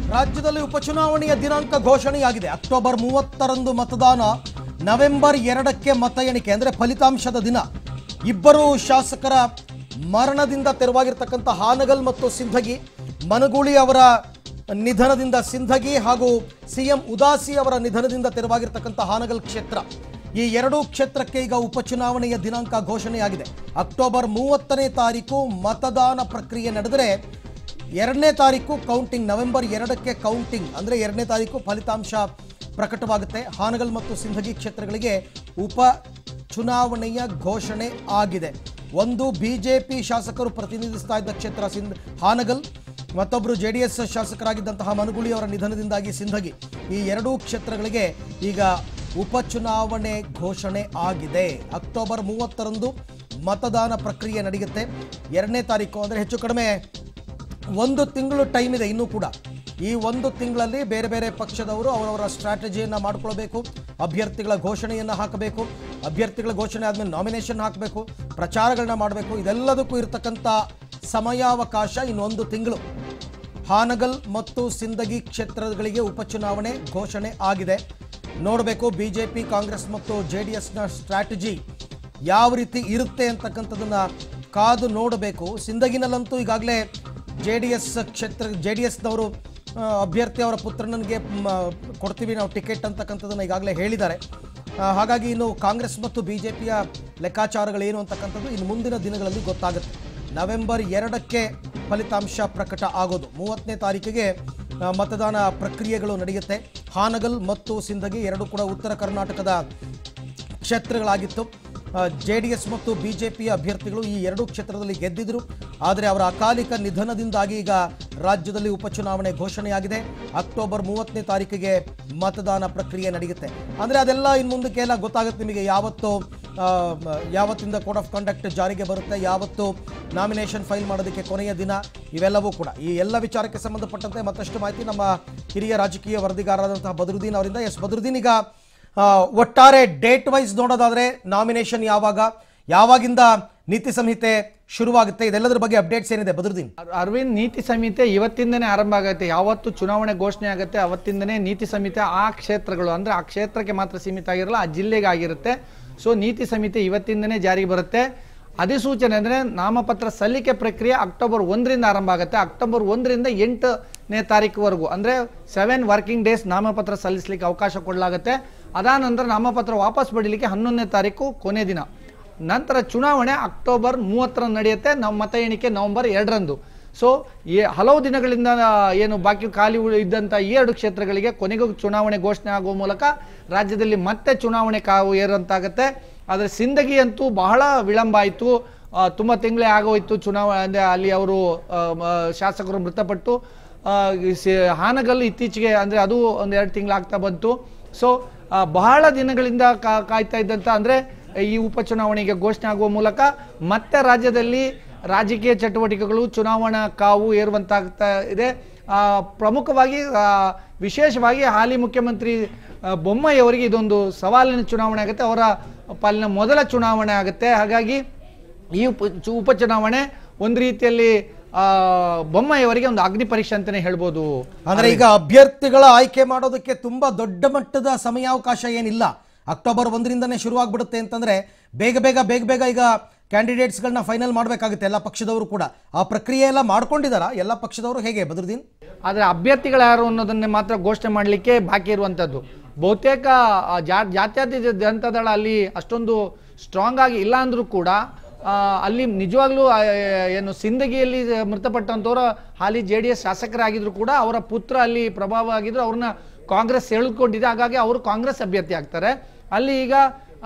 ರಾಜ್ಯದಲ್ಲಿ ಉಪಚುನಾವಣೆಯ ದಿನಾಂಕ ಘೋಷಣೆಯಾಗಿದೆ ಅಕ್ಟೋಬರ್ ಮೂವತ್ತರಂದು ಮತದಾನ ನವೆಂಬರ್ ಎರಡಕ್ಕೆ ಮತ ಎಣಿಕೆ ಅಂದರೆ ಫಲಿತಾಂಶದ ದಿನ ಇಬ್ಬರು ಶಾಸಕರ ಮರಣದಿಂದ ತೆರವಾಗಿರ್ತಕ್ಕಂಥ ಹಾನಗಲ್ ಮತ್ತು ಸಿಂಧಗಿ ಮನಗೂಳಿ ಅವರ ನಿಧನದಿಂದ ಸಿಂಧಗಿ ಹಾಗೂ ಸಿಎಂ ಉದಾಸಿ ಅವರ ನಿಧನದಿಂದ ತೆರವಾಗಿರ್ತಕ್ಕಂಥ ಹಾನಗಲ್ ಕ್ಷೇತ್ರ ಈ ಎರಡೂ ಕ್ಷೇತ್ರಕ್ಕೆ ಈಗ ಉಪಚುನಾವಣೆಯ ದಿನಾಂಕ ಘೋಷಣೆಯಾಗಿದೆ ಅಕ್ಟೋಬರ್ ಮೂವತ್ತನೇ ತಾರೀಕು ಮತದಾನ ಪ್ರಕ್ರಿಯೆ ನಡೆದರೆ ಎರಡನೇ ತಾರೀಕು ಕೌಂಟಿಂಗ್ ನವೆಂಬರ್ ಎರಡಕ್ಕೆ ಕೌಂಟಿಂಗ್ ಅಂದರೆ ಎರಡನೇ ತಾರೀಕು ಫಲಿತಾಂಶ ಪ್ರಕಟವಾಗುತ್ತೆ ಹಾನಗಲ್ ಮತ್ತು ಸಿಂಧಗಿ ಕ್ಷೇತ್ರಗಳಿಗೆ ಉಪ ಚುನಾವಣೆಯ ಘೋಷಣೆ ಆಗಿದೆ ಒಂದು ಬಿಜೆಪಿ ಶಾಸಕರು ಪ್ರತಿನಿಧಿಸ್ತಾ ಇದ್ದ ಕ್ಷೇತ್ರ ಸಿಂಧ್ ಹಾನಗಲ್ ಮತ್ತೊಬ್ಬರು ಜೆ ಡಿ ಎಸ್ ಶಾಸಕರಾಗಿದ್ದಂತಹ ಮನುಗುಳಿ ಅವರ ನಿಧನದಿಂದಾಗಿ ಸಿಂಧಗಿ ಈ ಎರಡೂ ಕ್ಷೇತ್ರಗಳಿಗೆ ಈಗ ಉಪಚುನಾವಣೆ ಘೋಷಣೆ ಆಗಿದೆ ಅಕ್ಟೋಬರ್ ಮೂವತ್ತರಂದು ಮತದಾನ ಪ್ರಕ್ರಿಯೆ ನಡೆಯುತ್ತೆ ಎರಡನೇ ತಾರೀಕು ಅಂದರೆ ಹೆಚ್ಚು ಕಡಿಮೆ ಒಂದು ತಿಂಗಳು ಟೈಮ್ ಇದೆ ಇನ್ನೂ ಕೂಡ ಈ ಒಂದು ತಿಂಗಳಲ್ಲಿ ಬೇರೆ ಬೇರೆ ಪಕ್ಷದವರು ಅವರವರ ಸ್ಟ್ರಾಟಜಿಯನ್ನು ಮಾಡ್ಕೊಳ್ಬೇಕು ಅಭ್ಯರ್ಥಿಗಳ ಘೋಷಣೆಯನ್ನು ಹಾಕಬೇಕು ಅಭ್ಯರ್ಥಿಗಳ ಘೋಷಣೆ ಆದಮೇಲೆ ನಾಮಿನೇಷನ್ ಹಾಕಬೇಕು ಪ್ರಚಾರಗಳನ್ನ ಮಾಡಬೇಕು ಇದೆಲ್ಲದಕ್ಕೂ ಇರತಕ್ಕಂಥ ಸಮಯಾವಕಾಶ ಇನ್ನೊಂದು ತಿಂಗಳು ಹಾನಗಲ್ ಮತ್ತು ಸಿಂದಗಿ ಕ್ಷೇತ್ರಗಳಿಗೆ ಉಪಚುನಾವಣೆ ಘೋಷಣೆ ಆಗಿದೆ ನೋಡಬೇಕು ಬಿಜೆಪಿ ಕಾಂಗ್ರೆಸ್ ಮತ್ತು ಜೆ ಡಿ ಎಸ್ನ ಸ್ಟ್ರಾಟಜಿ ಯಾವ ರೀತಿ ಇರುತ್ತೆ ಅಂತಕ್ಕಂಥದ್ದನ್ನ ಕಾದು ನೋಡಬೇಕು ಸಿಂದಗಿನಲ್ಲಂತೂ ಈಗಾಗಲೇ ಜೆ ಡಿ ಎಸ್ ಕ್ಷೇತ್ರ ಜೆ ಡಿ ಎಸ್ನವರು ಅಭ್ಯರ್ಥಿ ಅವರ ಪುತ್ರನಿಗೆ ಮ, ಕೊಡ್ತೀವಿ ನಾವು ಟಿಕೆಟ್ ಅಂತಕ್ಕಂಥದ್ದನ್ನು ಈಗಾಗಲೇ ಹೇಳಿದ್ದಾರೆ ಆ, ಹಾಗಾಗಿ ಇನ್ನು ಕಾಂಗ್ರೆಸ್ ಮತ್ತು ಬಿ ಜೆ ಪಿಯ ಲೆಕ್ಕಾಚಾರಗಳೇನು ಅಂತಕ್ಕಂಥದ್ದು ಇನ್ನು ಮುಂದಿನ ದಿನಗಳಲ್ಲಿ ಗೊತ್ತಾಗುತ್ತೆ ನವೆಂಬರ್ ಎರಡಕ್ಕೆ ಫಲಿತಾಂಶ ಪ್ರಕಟ ಆಗೋದು ಮೂವತ್ತನೇ ತಾರೀಕಿಗೆ ಆ, ಮತದಾನ ಪ್ರಕ್ರಿಯೆಗಳು ನಡೆಯುತ್ತೆ ಹಾನಗಲ್ ಮತ್ತು ಸಿಂದಗಿ ಎರಡು ಕೂಡ ಉತ್ತರ ಕರ್ನಾಟಕದ ಕ್ಷೇತ್ರಗಳಾಗಿತ್ತು ಜೆ ಡಿ ಎಸ್ ಮತ್ತು ಬಿ ಜೆ ಪಿಯ ಅಭ್ಯರ್ಥಿಗಳು ಈ ಎರಡೂ ಕ್ಷೇತ್ರದಲ್ಲಿ ಗೆದ್ದಿದ್ರು ಆದರೆ ಅವರ ಅಕಾಲಿಕ ನಿಧನದಿಂದಾಗಿ ಈಗ ರಾಜ್ಯದಲ್ಲಿ ಉಪಚುನಾವಣೆ ಘೋಷಣೆಯಾಗಿದೆ ಅಕ್ಟೋಬರ್ ಮೂವತ್ತನೇ ತಾರೀಕಿಗೆ ಮತದಾನ ಪ್ರಕ್ರಿಯೆ ನಡೆಯುತ್ತೆ ಅಂದರೆ ಅದೆಲ್ಲ ಇನ್ನು ಮುಂದಕ್ಕೆ ಎಲ್ಲ ಗೊತ್ತಾಗುತ್ತೆ ನಿಮಗೆ ಯಾವತ್ತು ಆ, ಮ- ಯಾವತ್ತಿಂದ ಕೋಡ್ ಆಫ್ ಕಂಡಕ್ಟ್ ಜಾರಿಗೆ ಬರುತ್ತೆ ಯಾವತ್ತು ನಾಮಿನೇಷನ್ ಫೈಲ್ ಮಾಡೋದಕ್ಕೆ ಕೊನೆಯ ದಿನ ಇವೆಲ್ಲವೂ ಕೂಡ ಈ ಎಲ್ಲ ವಿಚಾರಕ್ಕೆ ಸಂಬಂಧಪಟ್ಟಂತೆ ಮತ್ತಷ್ಟು ಮಾಹಿತಿ ನಮ್ಮ ಹಿರಿಯ ರಾಜಕೀಯ ವರದಿಗಾರರಾದಂತಹ ಬದರುದ್ದೀನ್ ಅವರಿಂದ ಎಸ್ ಬದರುದ್ದೀನ್ ಈಗ ಆ, ಒಟ್ಟಾರೆ ಡೇಟ್ ವೈಸ್ ನೋಡೋದಾದ್ರೆ ನಾಮಿನೇಷನ್ ಯಾವಾಗ ಯಾವಾಗಿಂದ ನೀತಿ ಸಂಹಿತೆ ಶುರುವಾಗುತ್ತೆ ಇದೆಲ್ಲದರ ಬಗ್ಗೆ ಅಪ್ಡೇಟ್ಸ್ ಏನಿದೆ ಬದರುದ್ದೀನ್ ಅರ್- ಅರವಿಂದ್ ನೀತಿ ಸಂಹಿತೆ ಇವತ್ತಿಂದನೇ ಆರಂಭ ಆಗುತ್ತೆ ಯಾವತ್ತು ಚುನಾವಣೆ ಘೋಷಣೆ ಆಗುತ್ತೆ ಅವತ್ತಿಂದನೇ ನೀತಿ ಸಂಹಿತೆ ಆ ಕ್ಷೇತ್ರಗಳು ಅಂದ್ರೆ ಆ ಕ್ಷೇತ್ರಕ್ಕೆ ಮಾತ್ರ ಸೀಮಿತ ಆಗಿರಲ್ಲ ಆ ಜಿಲ್ಲೆಗೆ ಆಗಿರುತ್ತೆ ಸೊ ನೀತಿ ಸಂಹಿತೆ ಇವತ್ತಿಂದನೇ ಜಾರಿಗೆ ಬರುತ್ತೆ ಅಧಿಸೂಚನೆ ಅಂದರೆ ನಾಮಪತ್ರ ಸಲ್ಲಿಕೆ ಪ್ರಕ್ರಿಯೆ ಅಕ್ಟೋಬರ್ ಒಂದರಿಂದ ಆರಂಭ ಆಗುತ್ತೆ ಅಕ್ಟೋಬರ್ ಒಂದರಿಂದ ಎಂಟನೇ ತಾರೀಕುವರೆಗೂ ಅಂದರೆ ಸೆವೆನ್ ವರ್ಕಿಂಗ್ ಡೇಸ್ ನಾಮಪತ್ರ ಸಲ್ಲಿಸಲಿಕ್ಕೆ ಅವಕಾಶ ಕೊಡಲಾಗುತ್ತೆ ಅದಾದ ನಂತರ ನಾಮಪತ್ರ ವಾಪಸ್ ಪಡೀಲಿಕ್ಕೆ ಹನ್ನೊಂದನೇ ತಾರೀಕು ಕೊನೆ ದಿನ ನಂತರ ಚುನಾವಣೆ ಅಕ್ಟೋಬರ್ ಮೂವತ್ತರಂದು ನಡೆಯುತ್ತೆ ನಾವು ಮತ ಎಣಿಕೆ ನವೆಂಬರ್ ಎರಡರಂದು ಸೊ ಈ ಹಲವು ದಿನಗಳಿಂದ ಏನು ಬಾಕಿ ಖಾಲಿ ಉಳಿ- ಇದ್ದಂಥ ಈ ಎರಡು ಕ್ಷೇತ್ರಗಳಿಗೆ ಕೊನೆಗೂ ಚುನಾವಣೆ ಘೋಷಣೆ ಆಗುವ ಮೂಲಕ ರಾಜ್ಯದಲ್ಲಿ ಮತ್ತೆ ಚುನಾವಣೆ ಕಾವು ಏರಂತಾಗುತ್ತೆ ಆದರೆ ಸಿಂದಗಿ ಅಂತೂ ಬಹಳ ವಿಳಂಬ ಆಯಿತು ತುಂಬ ತಿಂಗಳೇ ಆಗೋಯ್ತು ಚುನಾವಣೆ ಅಂದರೆ ಅಲ್ಲಿ ಅವರು ಆ, ಮ- ಶಾಸಕರು ಮೃತಪಟ್ಟು ಆ, ಈ ಸಿ- ಹಾನಗಲ್ ಇತ್ತೀಚೆಗೆ ಅಂದರೆ ಅದು ಒಂದು ಎರಡು ತಿಂಗಳಾಗ್ತಾ ಬಂತು ಸೊ ಬಹಳ ದಿನಗಳಿಂದ ಕಾ- ಕಾಯ್ತಾ ಇದ್ದಂಥ ಅಂದರೆ ಈ ಉಪಚುನಾವಣೆಗೆ ಘೋಷಣೆ ಆಗುವ ಮೂಲಕ ಮತ್ತೆ ರಾಜ್ಯದಲ್ಲಿ ರಾಜಕೀಯ ಚಟುವಟಿಕೆಗಳು ಚುನಾವಣಾ ಕಾವು ಏರುವಂತಾಗ್ತಾ ಇದೆ ಆ, ಪ್ರಮುಖವಾಗಿ ಆ, ವಿಶೇಷವಾಗಿ ಹಾಲಿ ಮುಖ್ಯಮಂತ್ರಿ ಆ, ಬೊಮ್ಮಾಯಿ ಅವರಿಗೆ ಇದೊಂದು ಸವಾಲಿನ ಚುನಾವಣೆ ಆಗುತ್ತೆ ಅವರ ಪಾಲಿನ ಮೊದಲ ಚುನಾವಣೆ ಆಗುತ್ತೆ ಹಾಗಾಗಿ ಈ ಉಪ ಚು- ಉಪಚುನಾವಣೆ ಒಂದು ರೀತಿಯಲ್ಲಿ ಆ, ಬೊಮ್ಮಾಯಿ ಅವರಿಗೆ ಒಂದು ಅಗ್ನಿ ಪರೀಕ್ಷೆ ಅಂತಲೇ ಹೇಳ್ಬೋದು ಅಂದ್ರೆ ಈಗ ಅಭ್ಯರ್ಥಿಗಳ ಆಯ್ಕೆ ಮಾಡೋದಕ್ಕೆ ತುಂಬಾ ದೊಡ್ಡ ಮಟ್ಟದ ಸಮಯಾವಕಾಶ ಏನಿಲ್ಲ ಅಕ್ಟೋಬರ್ ಒಂದರಿಂದನೇ ಶುರುವಾಗ್ಬಿಡುತ್ತೆ ಅಂತಂದ್ರೆ ಬೇಗ ಬೇಗ ಬೇಗ ಬೇಗ ಈಗ ಕ್ಯಾಂಡಿಡೇಟ್ಸ್ಗಳನ್ನ ಫೈನಲ್ ಮಾಡಬೇಕಾಗುತ್ತೆ ಎಲ್ಲ ಪಕ್ಷದವರು ಕೂಡ ಆ ಪ್ರಕ್ರಿಯೆ ಎಲ್ಲ ಮಾಡ್ಕೊಂಡಿದಾರಾ ಎಲ್ಲ ಪಕ್ಷದವರು ಹೇಗೆ ಬದ್ರುದ್ದೀನ್ ಆದರೆ ಅಭ್ಯರ್ಥಿಗಳು ಯಾರು ಅನ್ನೋದನ್ನೇ ಮಾತ್ರ ಘೋಷಣೆ ಮಾಡಲಿಕ್ಕೆ ಬಾಕಿ ಇರುವಂಥದ್ದು ಬಹುತೇಕ ಆ, ಜಾ- ಜಾತ್ಯತೀತ ಜನತಾದಳ ಅಲ್ಲಿ ಅಷ್ಟೊಂದು ಸ್ಟ್ರಾಂಗ್ ಆಗಿ ಇಲ್ಲ ಅಂದರೂ ಕೂಡ ಆ, ಅಲ್ಲಿ ನಿಜವಾಗ್ಲೂ ಆ, ಏನು ಸಿಂದಗಿಯಲ್ಲಿ ಮೃತಪಟ್ಟಂಥವ್ರ ಹಾಲಿ ಜೆ ಡಿ ಎಸ್ ಶಾಸಕರಾಗಿದ್ರು ಕೂಡ ಅವರ ಪುತ್ರ ಅಲ್ಲಿ ಪ್ರಭಾವ ಆಗಿದ್ರು ಅವ್ರನ್ನ ಕಾಂಗ್ರೆಸ್ ಎಳ್ಕೊಂಡಿದೆ ಹಾಗಾಗಿ ಅವರು ಕಾಂಗ್ರೆಸ್ ಅಭ್ಯರ್ಥಿ ಆಗ್ತಾರೆ ಅಲ್ಲಿ ಈಗ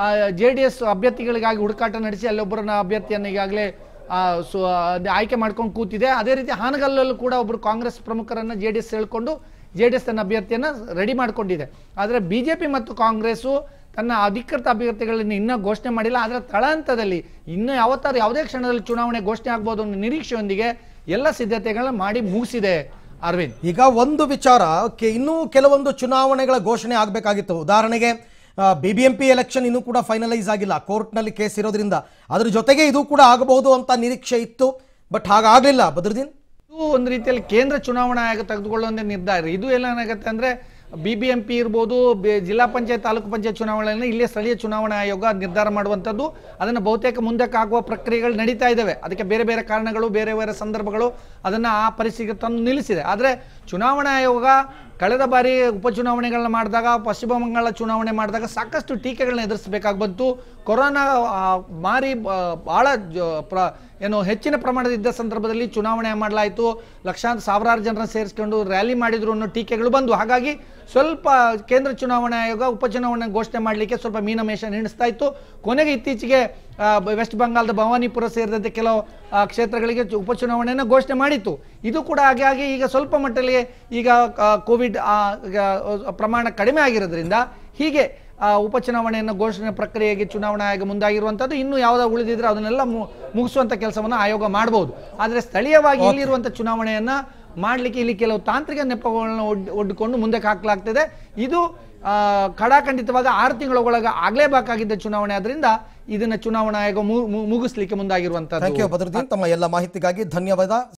ಜೆ ಡಿ ಎಸ್ ಅಭ್ಯರ್ಥಿಗಳಿಗಾಗಿ ಹುಡುಕಾಟ ನಡೆಸಿ ಅಲ್ಲೊಬ್ಬರನ್ನ ಅಭ್ಯರ್ಥಿಯನ್ನು ಈಗಾಗಲೇ ಆ, ಸೊ ಅದೇ ಆಯ್ಕೆ ಮಾಡ್ಕೊಂಡು ಕೂತಿದೆ ಅದೇ ರೀತಿ ಹಾನಗಲ್ಲಲ್ಲೂ ಕೂಡ ಒಬ್ಬರು ಕಾಂಗ್ರೆಸ್ ಪ್ರಮುಖರನ್ನು ಜೆ ಡಿ ಎಸ್ ಹೇಳ್ಕೊಂಡು ಜೆ ಡಿ ಎಸ್ ತನ್ನ ಅಭ್ಯರ್ಥಿಯನ್ನು ರೆಡಿ ಮಾಡ್ಕೊಂಡಿದೆ ಆದರೆ ಬಿ ಜೆ ಪಿ ಮತ್ತು ಕಾಂಗ್ರೆಸ್ಸು ತನ್ನ ಅಧಿಕೃತ ಅಭ್ಯರ್ಥಿಗಳನ್ನು ಇನ್ನೂ ಘೋಷಣೆ ಮಾಡಿಲ್ಲ ಆದರೆ ತಳಹಂತದಲ್ಲಿ ಇನ್ನೂ ಯಾವತ್ತಾರು ಯಾವುದೇ ಕ್ಷಣದಲ್ಲಿ ಚುನಾವಣೆ ಘೋಷಣೆ ಆಗ್ಬೋದು ಅನ್ನೋ ನಿರೀಕ್ಷೆಯೊಂದಿಗೆ ಎಲ್ಲ ಸಿದ್ಧತೆಗಳನ್ನ ಮಾಡಿ ಮುಗಿಸಿದೆ ಅರವಿಂದ್ ಈಗ ಒಂದು ವಿಚಾರ ಕೆ- ಇನ್ನೂ ಕೆಲವೊಂದು ಚುನಾವಣೆಗಳ ಘೋಷಣೆ ಆಗಬೇಕಾಗಿತ್ತು ಉದಾಹರಣೆಗೆ B B M P election ಇನ್ನೂ ಕೂಡ ಫೈನಲೈಸ್ ಆಗಿಲ್ಲ ಕೋರ್ಟ್ನಲ್ಲಿ ಕೇಸ್ ಇರೋದ್ರಿಂದ ಅದ್ರ ಜೊತೆಗೆ ಇದು ಕೂಡ ಆಗಬಹುದು ಅಂತ ನಿರೀಕ್ಷೆ ಇತ್ತು ಬಟ್ ಹಾಗಾಗಲಿಲ್ಲ ಬದ್ರುದ್ದೀನ್ ಇದು ಒಂದು ರೀತಿಯಲ್ಲಿ ಕೇಂದ್ರ ಚುನಾವಣಾ ಆಯೋಗ ತೆಗೆದುಕೊಳ್ಳುವಂಥ ನಿರ್ಧಾರ ಇದು ಎಲ್ಲ ಏನಾಗುತ್ತೆ ಅಂದ್ರೆ ಬಿ ಬಿ ಎಂ ಪಿ ಇರ್ಬೋದು ಬೆ- ಜಿಲ್ಲಾ ಪಂಚಾಯತ್ ತಾಲೂಕು ಪಂಚಾಯತ್ ಚುನಾವಣೆಯನ್ನು ಇಲ್ಲೇ ಸ್ಥಳೀಯ ಚುನಾವಣಾ ಆಯೋಗ ನಿರ್ಧಾರ ಮಾಡುವಂಥದ್ದು ಅದನ್ನು ಬಹುತೇಕ ಮುಂದಕ್ಕೆ ಆಗುವ ಪ್ರಕ್ರಿಯೆಗಳು ನಡೀತಾ ಇದ್ದಾವೆ ಅದಕ್ಕೆ ಬೇರೆ ಬೇರೆ ಕಾರಣಗಳು ಬೇರೆ ಬೇರೆ ಸಂದರ್ಭಗಳು ಅದನ್ನು ಆ ಪರಿಸ್ಥಿತಿಗೆ ತಂದು ನಿಲ್ಲಿಸಿದೆ ಆದರೆ ಚುನಾವಣಾ ಆಯೋಗ ಕಳೆದ ಬಾರಿ ಉಪಚುನಾವಣೆಗಳನ್ನ ಮಾಡಿದಾಗ ಪಶ್ಚಿಮ ಬಂಗಾಳ ಚುನಾವಣೆ ಮಾಡಿದಾಗ ಸಾಕಷ್ಟು ಟೀಕೆಗಳನ್ನ ಎದುರಿಸಬೇಕಾಗಿ ಬಂತು ಕೊರೋನಾ ಆ, ಮಾರಿ ಬ- ಬಹಳ ಜ- ಪ್ರ ಏನು ಹೆಚ್ಚಿನ ಪ್ರಮಾಣದಿದ್ದ ಸಂದರ್ಭದಲ್ಲಿ ಚುನಾವಣೆ ಮಾಡಲಾಯಿತು ಲಕ್ಷಾಂತರ ಸಾವಿರಾರು ಜನರನ್ನ ಸೇರಿಸ್ಕೊಂಡು ರ್ಯಾಲಿ ಮಾಡಿದ್ರು ಅನ್ನೋ ಟೀಕೆಗಳು ಬಂದು ಹಾಗಾಗಿ ಸ್ವಲ್ಪ ಕೇಂದ್ರ ಚುನಾವಣಾ ಆಯೋಗ ಉಪಚುನಾವಣೆ ಘೋಷಣೆ ಮಾಡಲಿಕ್ಕೆ ಸ್ವಲ್ಪ ಮೀನಮೇಷ ಎಣಿಸ್ತಾ ಇತ್ತು ಕೊನೆಗೆ ಇತ್ತೀಚೆಗೆ ಆ, ಬ- ವೆಸ್ಟ್ ಬಂಗಾಳದ ಭವಾನಿಪುರ ಸೇರಿದಂತೆ ಕೆಲವು ಆ, ಕ್ಷೇತ್ರಗಳಿಗೆ ಚು- ಉಪಚುನಾವಣೆಯನ್ನು ಘೋಷಣೆ ಮಾಡಿತ್ತು ಇದು ಕೂಡ ಹಾಗೆ ಆಗಿ ಈಗ ಸ್ವಲ್ಪ ಮಟ್ಟದಲ್ಲಿ ಈಗ ಆ, ಕೋವಿಡ್ ಆ, ಈಗ, ಆ, ಪ್ರಮಾಣ ಕಡಿಮೆ ಆಗಿರೋದ್ರಿಂದ ಹೀಗೆ ಆ, ಉಪಚುನಾವಣೆಯನ್ನು ಘೋಷಣೆ ಪ್ರಕ್ರಿಯೆಗೆ ಚುನಾವಣಾ ಆಯೋಗ ಮುಂದಾಗಿರುವಂಥದ್ದು ಇನ್ನು ಯಾವುದೋ ಉಳಿದಿದ್ರೆ ಅದನ್ನೆಲ್ಲ ಮು- ಮುಗಿಸುವಂಥ ಕೆಲಸವನ್ನು ಆಯೋಗ ಮಾಡಬಹುದು ಆದರೆ ಸ್ಥಳೀಯವಾಗಿ ಇಲ್ಲಿರುವಂಥ ಚುನಾವಣೆಯನ್ನ ಮಾಡಲಿಕ್ಕೆ ಇಲ್ಲಿ ಕೆಲವು ತಾಂತ್ರಿಕ ನೆಪಗಳನ್ನ ಒಡ್ ಒಡ್ಕೊಂಡು ಮುಂದಕ್ಕೆ ಹಾಕಲಾಗ್ತದೆ ಇದು ಆ, ಖಡಾಖಂಡಿತವಾಗಿ ಆರು ತಿಂಗಳೊಳಗೆ ಆಗಲೇಬೇಕಾಗಿದ್ದ ಚುನಾವಣೆ ಆದ್ರಿಂದ ಇದನ್ನ ಚುನಾವಣಾ ಆಯೋಗ ಮು- ಮು- ಮುಗಿಸ್ಲಿಕ್ಕೆ ಮುಂದಾಗಿರುವಂಥದ್ದು ಥ್ಯಾಂಕ್ ಯು ಬದರುದ್ದೀನ್ ತಮ್ಮ ಎಲ್ಲ ಮಾಹಿತಿಗಾಗಿ ಧನ್ಯವಾದ